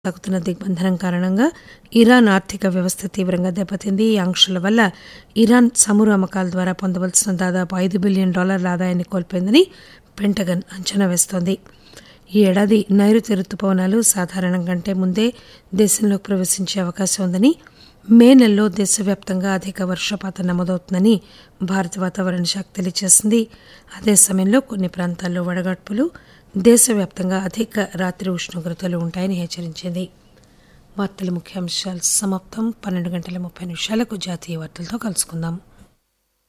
కొనసాగుతున్న దిగ్బంధనం కారణంగా ఇరాన్ ఆర్థిక వ్యవస్థ తీవ్రంగా దెబ్బతింది ఈ ఆంక్షల వల్ల ఇరాన్ చమురు అమ్మకాల ద్వారా పొందవలసిన దాదాపు ఐదు బిలియన్ డాలర్ల ఆదాయాన్ని కోల్పోయిందని పెంటగన్ అంచనా వేస్తోంది ఈ ఏడాది నైరుతి రుతుపవనాలు సాధారణం కంటే ముందే దేశంలోకి ప్రవేశించే అవకాశం ఉందని మే నెలలో దేశవ్యాప్తంగా అధిక వర్షపాతం నమోదవుతుందని భారత వాతావరణ శాఖ తెలియజేసింది అదే సమయంలో కొన్ని ప్రాంతాల్లో వడగాడ్పులు దేశవ్యాప్తంగా అధిక రాత్రి ఉష్ణోగ్రతలు ఉంటాయని హెచ్చరించింది వార్తల ముఖ్యాంశాలు సమాప్తం పన్నెండు గంటల ముప్పై నిమిషాలకు జాతీయ వార్తలతో కలుసుకుందాం